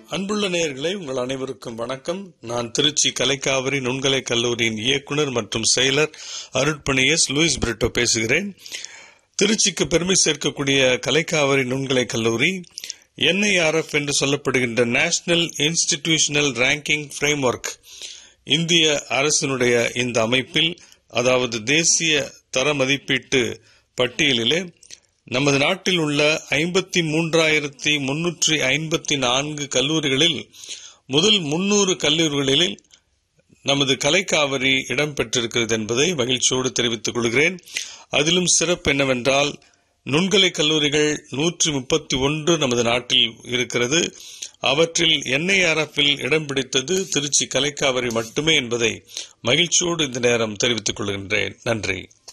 அன்புள்ள நேயர்களே உங்கள் அனைவருக்கும் வணக்கம் நான் திருச்சி கலைக்காவிரி நுண்கலை கல்லூரியின் இயக்குனர் மற்றும் செயலர் அருட்பணி எஸ் லூயிஸ் பிரிட்டோ பேசுகிறேன் திருச்சிக்கு பெருமை சேர்க்கக்கூடிய கலைக்காவிரி நுண்கலை கல்லூரி என்ஐஆர்எஃப் என்று சொல்லப்படுகின்ற நேஷனல் இன்ஸ்டிடியூஷனல் ரேங்கிங் ஃப்ரேம்வொர்க் இந்திய அரசினுடைய இந்த அமைப்பில் அதாவது தேசிய தர மதிப்பீட்டு பட்டியலிலே நமது நாட்டில் உள்ள ஐம்பத்தி மூன்றாயிரத்தி முன்னூற்றி ஐம்பத்தி நான்கு கல்லூரிகளில் முதல் முன்னூறு கல்லூரிகளில் நமது கலைக்காவிரி இடம்பெற்றிருக்கிறது என்பதை மகிழ்ச்சியோடு தெரிவித்துக் கொள்கிறேன் அதிலும் சிறப்பு என்னவென்றால் நுண்கலை கல்லூரிகள் நூற்றி முப்பத்தி ஒன்று நமது நாட்டில் இருக்கிறது அவற்றில் என்ஐஆர்எஃப்பில் இடம் பிடித்தது திருச்சி கலைக்காவிரி மட்டுமே என்பதை மகிழ்ச்சியோடு இந்த நேரம் தெரிவித்துக் கொள்கின்றேன் நன்றி